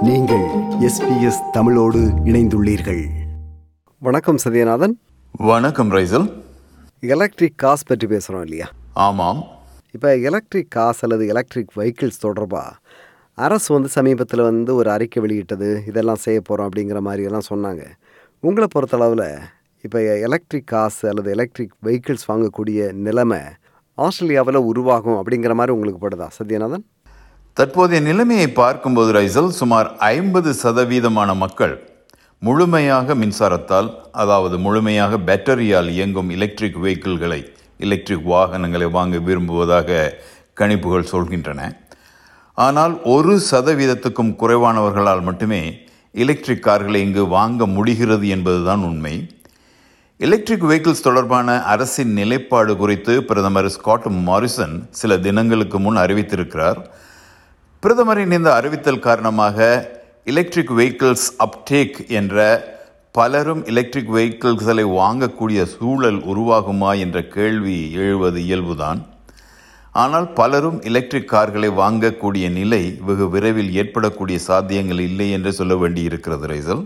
நீங்கள் எஸ்பிஎஸ் தமிழோடு இணைந்துள்ளீர்கள் வணக்கம் சத்யநாதன் வணக்கம் ரைசல் எலக்ட்ரிக் காஸ் பற்றி பேசுகிறோம் இல்லையா ஆமாம் இப்போ எலக்ட்ரிக் காஸ் அல்லது எலக்ட்ரிக் வெஹிக்கிள்ஸ் தொடர்பாக அரசு வந்து சமீபத்தில் வந்து ஒரு அறிக்கை வெளியிட்டது இதெல்லாம் செய்ய போகிறோம் அப்படிங்கிற மாதிரி எல்லாம் சொன்னாங்க உங்களை பொறுத்தளவில் இப்போ எலக்ட்ரிக் காசு அல்லது எலக்ட்ரிக் வெஹிக்கிள்ஸ் வாங்கக்கூடிய நிலைமை ஆஸ்திரேலியாவில் உருவாகும் அப்படிங்கிற மாதிரி உங்களுக்கு படுதா சத்யநாதன் தற்போதைய நிலைமையை பார்க்கும்போது ரைசல் சுமார் ஐம்பது சதவீதமான மக்கள் முழுமையாக மின்சாரத்தால் அதாவது முழுமையாக பேட்டரியால் இயங்கும் எலக்ட்ரிக் வெஹிக்கிள்களை எலக்ட்ரிக் வாகனங்களை வாங்க விரும்புவதாக கணிப்புகள் சொல்கின்றன ஆனால் ஒரு சதவீதத்துக்கும் குறைவானவர்களால் மட்டுமே எலக்ட்ரிக் கார்களை இங்கு வாங்க முடிகிறது என்பதுதான் உண்மை எலக்ட்ரிக் வெஹிக்கிள்ஸ் தொடர்பான அரசின் நிலைப்பாடு குறித்து பிரதமர் ஸ்காட் மாரிசன் சில தினங்களுக்கு முன் அறிவித்திருக்கிறார் பிரதமரின் இந்த அறிவித்தல் காரணமாக எலக்ட்ரிக் வெஹிக்கிள்ஸ் அப்டேக் என்ற பலரும் எலக்ட்ரிக் வெஹிக்கிள்களை வாங்கக்கூடிய சூழல் உருவாகுமா என்ற கேள்வி எழுவது இயல்புதான் ஆனால் பலரும் எலக்ட்ரிக் கார்களை வாங்கக்கூடிய நிலை வெகு விரைவில் ஏற்படக்கூடிய சாத்தியங்கள் இல்லை என்று சொல்ல வேண்டியிருக்கிறது ரைசல்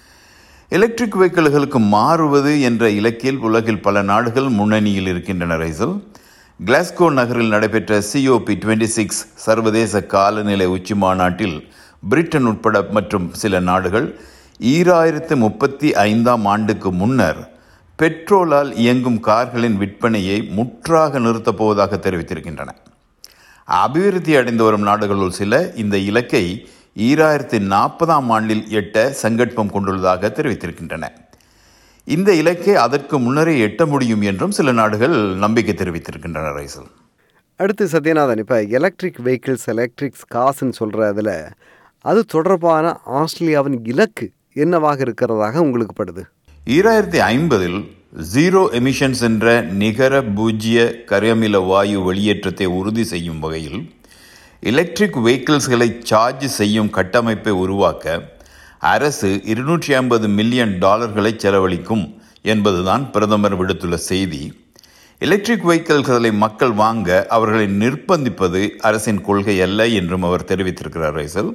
எலக்ட்ரிக் வெஹிக்கிள்களுக்கு மாறுவது என்ற இலக்கில் உலகில் பல நாடுகள் முன்னணியில் இருக்கின்றன ரைசல் கிளாஸ்கோ நகரில் நடைபெற்ற சிஓபி டுவெண்ட்டி சிக்ஸ் சர்வதேச காலநிலை உச்சி மாநாட்டில் பிரிட்டன் உட்பட மற்றும் சில நாடுகள் ஈராயிரத்து முப்பத்தி ஐந்தாம் ஆண்டுக்கு முன்னர் பெட்ரோலால் இயங்கும் கார்களின் விற்பனையை முற்றாக நிறுத்தப் போவதாக தெரிவித்திருக்கின்றன அபிவிருத்தி அடைந்து வரும் நாடுகளுள் சில இந்த இலக்கை ஈராயிரத்தி நாற்பதாம் ஆண்டில் எட்ட சங்கற்பம் கொண்டுள்ளதாக தெரிவித்திருக்கின்றன இந்த இலக்கை அதற்கு முன்னரே எட்ட முடியும் என்றும் சில நாடுகள் நம்பிக்கை தெரிவித்திருக்கின்றன ரைசல் அடுத்து சத்யநாதன் இப்போ எலக்ட்ரிக் வெஹிக்கிள்ஸ் எலக்ட்ரிக்ஸ் காசுன்னு சொல்கிற அதில் அது தொடர்பான ஆஸ்திரேலியாவின் இலக்கு என்னவாக இருக்கிறதாக உங்களுக்கு படுது ஈராயிரத்தி ஐம்பதில் ஜீரோ எமிஷன்ஸ் என்ற நிகர பூஜ்ய கரியமில வாயு வெளியேற்றத்தை உறுதி செய்யும் வகையில் எலக்ட்ரிக் வெஹிக்கிள்ஸ்களை சார்ஜ் செய்யும் கட்டமைப்பை உருவாக்க அரசு இருநூற்றி ஐம்பது மில்லியன் டாலர்களை செலவழிக்கும் என்பதுதான் பிரதமர் விடுத்துள்ள செய்தி எலக்ட்ரிக் வெஹிக்கிள்களை மக்கள் வாங்க அவர்களை நிர்பந்திப்பது அரசின் கொள்கை அல்ல என்றும் அவர் தெரிவித்திருக்கிறார் ரைசல்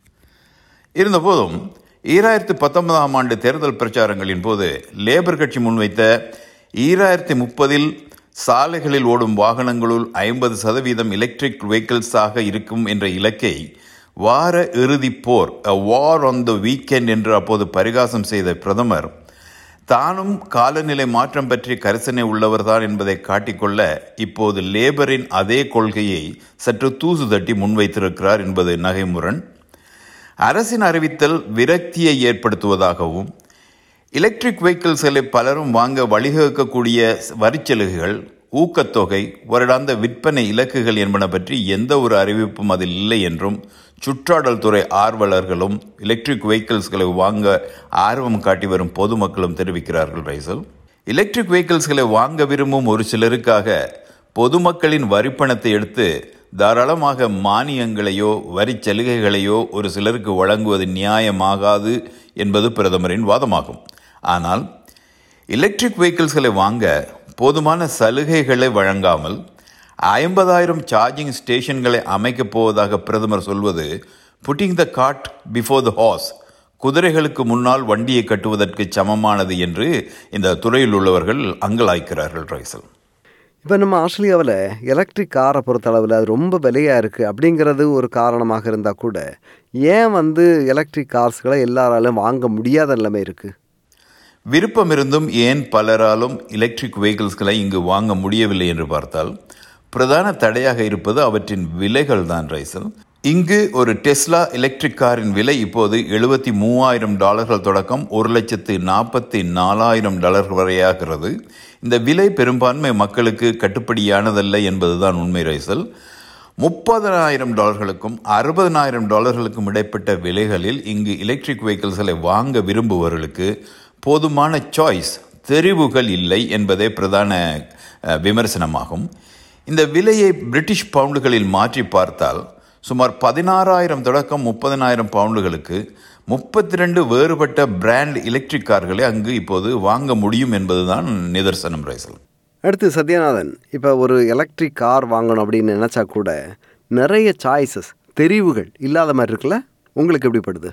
இருந்தபோதும் ஈராயிரத்தி பத்தொன்பதாம் ஆண்டு தேர்தல் பிரச்சாரங்களின் போது லேபர் கட்சி முன்வைத்த ஈராயிரத்தி முப்பதில் சாலைகளில் ஓடும் வாகனங்களுள் ஐம்பது சதவீதம் எலக்ட்ரிக் வெஹிக்கிள்ஸாக இருக்கும் என்ற இலக்கை வார இறுதி போர் அ வார் ஆன் த வீக்கெண்ட் என்று அப்போது பரிகாசம் செய்த பிரதமர் தானும் காலநிலை மாற்றம் பற்றி கரிசனை உள்ளவர்தான் என்பதை காட்டிக்கொள்ள இப்போது லேபரின் அதே கொள்கையை சற்று தூசு தட்டி முன்வைத்திருக்கிறார் என்பது நகைமுரண் அரசின் அறிவித்தல் விரக்தியை ஏற்படுத்துவதாகவும் எலக்ட்ரிக் வெஹிக்கிள்ஸ்களை பலரும் வாங்க வழிவகுக்கக்கூடிய வரிச்சலுகைகள் ஊக்கத்தொகை வருடாந்த விற்பனை இலக்குகள் என்பன பற்றி எந்த ஒரு அறிவிப்பும் அதில் இல்லை என்றும் சுற்றாடல் துறை ஆர்வலர்களும் எலக்ட்ரிக் வெஹிக்கிள்ஸ்களை வாங்க ஆர்வம் காட்டி வரும் பொதுமக்களும் தெரிவிக்கிறார்கள் ரைசல் எலக்ட்ரிக் வெஹிக்கிள்ஸ்களை வாங்க விரும்பும் ஒரு சிலருக்காக பொதுமக்களின் வரிப்பணத்தை எடுத்து தாராளமாக மானியங்களையோ வரி சலுகைகளையோ ஒரு சிலருக்கு வழங்குவது நியாயமாகாது என்பது பிரதமரின் வாதமாகும் ஆனால் எலக்ட்ரிக் வெஹிக்கிள்ஸ்களை வாங்க போதுமான சலுகைகளை வழங்காமல் ஐம்பதாயிரம் சார்ஜிங் ஸ்டேஷன்களை அமைக்கப் போவதாக பிரதமர் சொல்வது putting the cart before the horse குதிரைகளுக்கு முன்னால் வண்டியை கட்டுவதற்கு சமமானது என்று இந்த துறையில் உள்ளவர்கள் அங்கலாய்க்கிறார்கள் ரைசல் இப்போ நம்ம ஆஸ்திரேலியாவில் எலக்ட்ரிக் காரை பொறுத்தளவில் அது ரொம்ப விலையாக இருக்குது அப்படிங்கிறது ஒரு காரணமாக இருந்தால் கூட ஏன் வந்து எலக்ட்ரிக் கார்ஸ்களை எல்லாராலும் வாங்க முடியாத நிலைமை இருக்குது விருப்பம் இருந்தும் ஏன் பலராலும் எலக்ட்ரிக் வெஹிக்கிள்ஸ்களை இங்கு வாங்க முடியவில்லை என்று பார்த்தால் பிரதான தடையாக இருப்பது அவற்றின் விலைகள் தான் ரைசல் இங்கு ஒரு டெஸ்லா எலக்ட்ரிக் காரின் விலை இப்போது எழுபத்தி மூவாயிரம் டாலர்கள் தொடக்கம் ஒரு லட்சத்து நாற்பத்தி நாலாயிரம் டாலர்கள் வரையாகிறது இந்த விலை பெரும்பான்மை மக்களுக்கு கட்டுப்படியானதல்ல என்பதுதான் உண்மை ரைசல் முப்பதனாயிரம் டாலர்களுக்கும் அறுபதனாயிரம் டாலர்களுக்கும் இடைப்பட்ட விலைகளில் இங்கு எலக்ட்ரிக் வெஹிக்கிள்ஸ்களை வாங்க விரும்புபவர்களுக்கு போதுமான சாய்ஸ் தெரிவுகள் இல்லை என்பதே பிரதான விமர்சனமாகும் இந்த விலையை பிரிட்டிஷ் பவுண்டுகளில் மாற்றி பார்த்தால் சுமார் பதினாறாயிரம் தொடக்கம் முப்பதனாயிரம் பவுண்டுகளுக்கு முப்பத்தி ரெண்டு வேறுபட்ட பிராண்ட் எலக்ட்ரிக் கார்களை அங்கு இப்போது வாங்க முடியும் என்பதுதான் நிதர்சனம் ரைசல் அடுத்து சத்யநாதன் இப்போ ஒரு எலக்ட்ரிக் கார் வாங்கணும் அப்படின்னு நினச்சா கூட நிறைய சாய்ஸஸ் தெரிவுகள் இல்லாத மாதிரி இருக்குல்ல உங்களுக்கு எப்படிப்படுது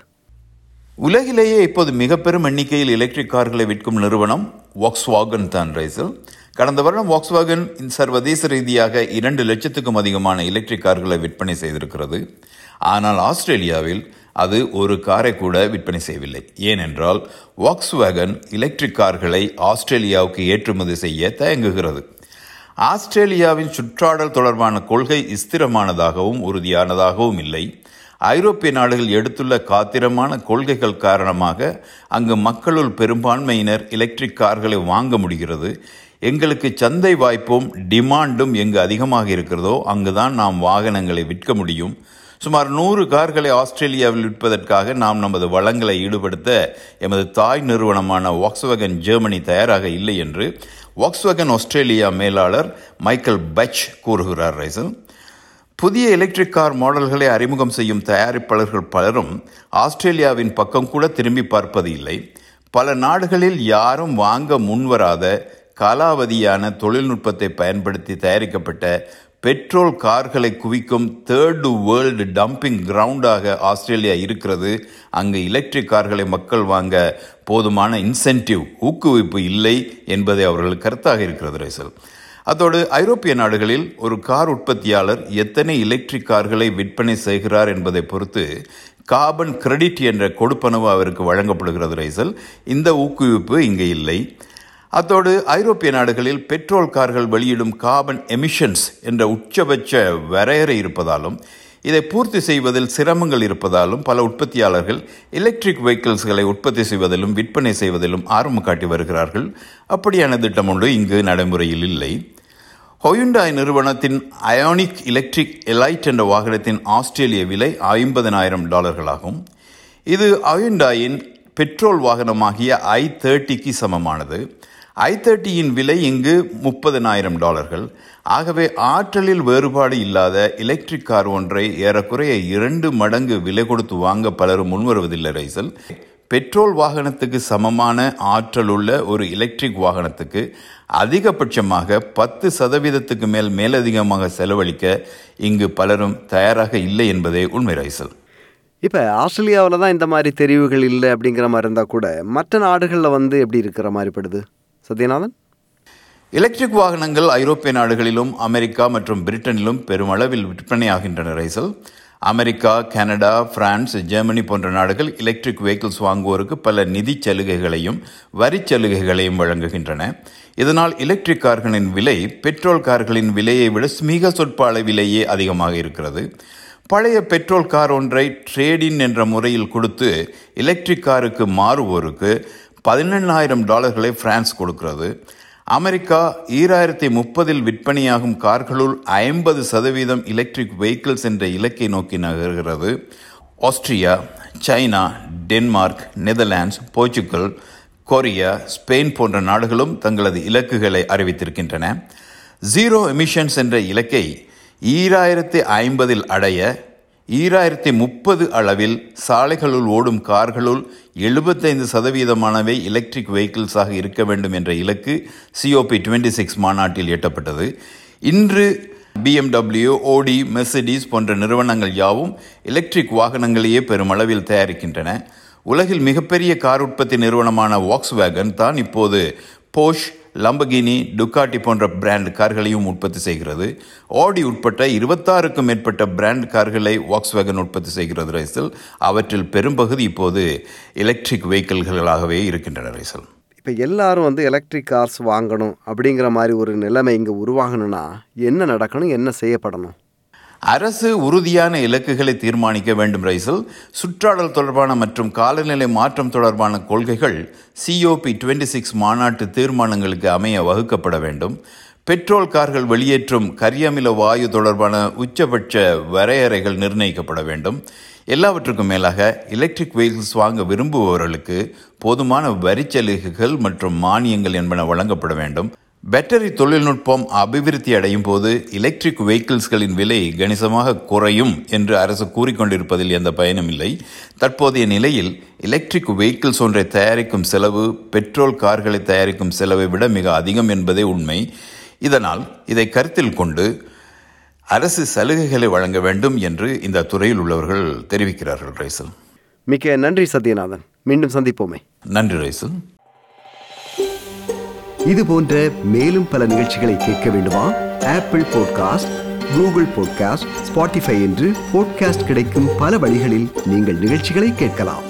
உலகிலேயே இப்போது மிக பெரும் எண்ணிக்கையில் எலக்ட்ரிக் கார்களை விற்கும் நிறுவனம் வாக்ஸ்வாகன் தான் ரைசல் கடந்த வருடம் வாக்ஸ்வாகன் சர்வதேச ரீதியாக இரண்டு லட்சத்துக்கும் அதிகமான எலக்ட்ரிக் கார்களை விற்பனை செய்திருக்கிறது ஆனால் ஆஸ்திரேலியாவில் அது ஒரு காரை கூட விற்பனை செய்யவில்லை ஏனென்றால் வாக்ஸ்வேகன் எலக்ட்ரிக் கார்களை ஆஸ்திரேலியாவுக்கு ஏற்றுமதி செய்ய தயங்குகிறது ஆஸ்திரேலியாவின் சுற்றாடல் தொடர்பான கொள்கை ஸ்திரமானதாகவும் உறுதியானதாகவும் இல்லை ஐரோப்பிய நாடுகள் எடுத்துள்ள காத்திரமான கொள்கைகள் காரணமாக அங்கு மக்களுள் பெரும்பான்மையினர் எலக்ட்ரிக் கார்களை வாங்க முடிகிறது எங்களுக்கு சந்தை வாய்ப்பும் டிமாண்டும் எங்கு அதிகமாக இருக்கிறதோ அங்குதான் நாம் வாகனங்களை விற்க முடியும் சுமார் நூறு கார்களை ஆஸ்திரேலியாவில் விற்பதற்காக நாம் நமது வளங்களை ஈடுபடுத்த எமது தாய் நிறுவனமான வாக்ஸ்வகன் ஜெர்மனி தயாராக இல்லை என்று வாக்ஸ்வகன் ஆஸ்திரேலியா மேலாளர் மைக்கேல் பச் கூறுகிறார் ரைசல் புதிய எலக்ட்ரிக் கார் மாடல்களை அறிமுகம் செய்யும் தயாரிப்பாளர்கள் பலரும் ஆஸ்திரேலியாவின் பக்கம் கூட திரும்பி பார்ப்பது இல்லை பல நாடுகளில் யாரும் வாங்க முன்வராத காலாவதியான தொழில்நுட்பத்தை பயன்படுத்தி தயாரிக்கப்பட்ட பெட்ரோல் கார்களை குவிக்கும் தேர்டு வேர்ல்டு டம்பிங் கிரவுண்டாக ஆஸ்திரேலியா இருக்கிறது அங்கு எலக்ட்ரிக் கார்களை மக்கள் வாங்க போதுமான இன்சென்டிவ் ஊக்குவிப்பு இல்லை என்பதை அவர்கள் கருத்தாக இருக்கிறது ரைசல் அதோடு ஐரோப்பிய நாடுகளில் ஒரு கார் உற்பத்தியாளர் எத்தனை எலக்ட்ரிக் கார்களை விற்பனை செய்கிறார் என்பதை பொறுத்து கார்பன் கிரெடிட் என்ற கொடுப்பனவு அவருக்கு வழங்கப்படுகிறது ரைசல் இந்த ஊக்குவிப்பு இங்கே இல்லை அத்தோடு ஐரோப்பிய நாடுகளில் பெட்ரோல் கார்கள் வெளியிடும் கார்பன் எமிஷன்ஸ் என்ற உச்சபட்ச வரையறை இருப்பதாலும் இதை பூர்த்தி செய்வதில் சிரமங்கள் இருப்பதாலும் பல உற்பத்தியாளர்கள் எலக்ட்ரிக் வெஹிக்கிள்ஸ்களை உற்பத்தி செய்வதிலும் விற்பனை செய்வதிலும் ஆர்வம் காட்டி வருகிறார்கள் அப்படியான திட்டம் ஒன்று இங்கு நடைமுறையில் இல்லை ஹொயுண்டாய் நிறுவனத்தின் அயோனிக் எலக்ட்ரிக் எலைட் என்ற வாகனத்தின் ஆஸ்திரேலிய விலை ஐம்பதனாயிரம் டாலர்களாகும் இது அயுண்டாயின் பெட்ரோல் வாகனமாகிய ஐ தேர்ட்டிக்கு சமமானது ஐ தேர்ட்டியின் விலை இங்கு முப்பதனாயிரம் டாலர்கள் ஆகவே ஆற்றலில் வேறுபாடு இல்லாத எலக்ட்ரிக் கார் ஒன்றை ஏறக்குறைய இரண்டு மடங்கு விலை கொடுத்து வாங்க பலரும் முன்வருவதில்லை ரைசல் பெட்ரோல் வாகனத்துக்கு சமமான ஆற்றல் உள்ள ஒரு எலக்ட்ரிக் வாகனத்துக்கு அதிகபட்சமாக பத்து சதவீதத்துக்கு மேல் மேலதிகமாக செலவழிக்க இங்கு பலரும் தயாராக இல்லை என்பதே உண்மை ரைசல் இப்போ ஆஸ்திரேலியாவில் தான் இந்த மாதிரி தெரிவுகள் இல்லை அப்படிங்கிற மாதிரி இருந்தால் கூட மற்ற நாடுகளில் வந்து எப்படி இருக்கிற மாதிரி படுது சத்யநாதன் எலக்ட்ரிக் வாகனங்கள் ஐரோப்பிய நாடுகளிலும் அமெரிக்கா மற்றும் பிரிட்டனிலும் பெருமளவில் விற்பனையாகின்றன Rachel America Canada France Germany போன்ற நாடுகள் எலக்ட்ரிக் வெஹிக்கிள்ஸ் வாங்குவோருக்கு பல நிதி சலுகைகளையும் வரி சலுகைகளையும் வழங்குகின்றன இதனால் எலக்ட்ரிக் கார்களின் விலை பெட்ரோல் கார்களின் விலையை விட மிக சொற்ப அளவிலேயே அதிகமாக இருக்கிறது பழைய பெட்ரோல் கார் ஒன்றை ட்ரேடின் என்ற முறையில் கொடுத்து எலக்ட்ரிக் காருக்கு மாறுவோருக்கு பதினெண்ணாயிரம் டாலர்களை பிரான்ஸ் கொடுக்கிறது அமெரிக்கா ஈராயிரத்தி முப்பதில் விற்பனையாகும் கார்களுள் ஐம்பது சதவீதம் எலக்ட்ரிக் வெஹிக்கிள்ஸ் என்ற இலக்கை நோக்கி நகர்கிறது Austria China Denmark Netherlands Portugal Korea Spain போன்ற நாடுகளும் தங்களது இலக்குகளை அறிவித்திருக்கின்றன ஜீரோ எமிஷன்ஸ் என்ற இலக்கை ஈராயிரத்தி ஐம்பதில் அடைய ஈராயிரத்தி முப்பது அளவில் சாலைகளுள் ஓடும் கார்களுள் எழுபத்தைந்து சதவீதமானவை எலக்ட்ரிக் வெஹிக்கிள்ஸாக இருக்க வேண்டும் என்ற இலக்கு சிஓபி டுவெண்ட்டி சிக்ஸ் மாநாட்டில் எட்டப்பட்டது இன்று பிஎம்டபிள்யூ ஓடி மெர்சிடிஸ் போன்ற நிறுவனங்கள் யாவும் எலக்ட்ரிக் வாகனங்களையே பெருமளவில் தயாரிக்கின்றன உலகில் மிகப்பெரிய கார் உற்பத்தி நிறுவனமான வாக்ஸ் வேகன் தான் இப்போது போஷ் லம்பகினி டுக்காட்டி போன்ற பிராண்ட் கார்களையும் உற்பத்தி செய்கிறது ஆடி உட்பட்ட இருபத்தாறுக்கும் மேற்பட்ட பிராண்ட் கார்களை வாக்ஸ் வேகன் உற்பத்தி செய்கிறது ரைசல் அவற்றில் பெரும்பகுதி இப்போது எலக்ட்ரிக் வெஹிக்கிள்களாகவே இருக்கின்றன ரைசல் இப்போ எல்லாரும் வந்து எலக்ட்ரிக் கார்ஸ் வாங்கணும் அப்படிங்கிற மாதிரி ஒரு நிலைமை இங்கே உருவாகணும்னா என்ன நடக்கணும் என்ன செய்யப்படணும் அரசு உறுதியான இலக்குகளை தீர்மானிக்க வேண்டும் ரைசல் சுற்றாடல் தொடர்பான மற்றும் காலநிலை மாற்றம் தொடர்பான கொள்கைகள் சிஓபி டுவெண்ட்டி சிக்ஸ் மாநாட்டு தீர்மானங்களுக்கு அமைய வகுக்கப்பட வேண்டும் பெட்ரோல் கார்கள் வெளியேற்றும் கரியமில வாயு தொடர்பான உச்சபட்ச வரையறைகள் நிர்ணயிக்கப்பட வேண்டும் எல்லாவற்றுக்கும் மேலாக எலக்ட்ரிக் வெஹிக்கிள்ஸ் வாங்க விரும்புபவர்களுக்கு போதுமான வரிச்சலுகைகள் மற்றும் மானியங்கள் என்பன வழங்கப்பட வேண்டும் பேட்டரி தொழில்நுட்பம் அபிவிருத்தி அடையும் போது எலக்ட்ரிக் வெஹிக்கிள்ஸ்களின் விலை கணிசமாக குறையும் என்று அரசு கூறிக்கொண்டிருப்பதில் எந்த பயனும் இல்லை தற்போதைய நிலையில் எலக்ட்ரிக் வெஹிக்கிள்ஸ் ஒன்றை தயாரிக்கும் செலவு பெட்ரோல் கார்களை தயாரிக்கும் செலவை விட மிக அதிகம் என்பதே உண்மை இதனால் இதை கருத்தில் கொண்டு அரசு சலுகைகளை வழங்க வேண்டும் என்று இந்த துறையில் உள்ளவர்கள் தெரிவிக்கிறார்கள் ரைசல் மிக்க நன்றி சத்யநாதன் மீண்டும் சந்திப்போமே நன்றி ரைசல் இது போன்ற மேலும் பல நிகழ்ச்சிகளை கேட்க வேண்டுமா Apple podcast Google podcast Spotify என்று பாட்காஸ்ட் கிடைக்கும் பல வழிகளில் நீங்கள் நிகழ்ச்சிகளை கேட்கலாம்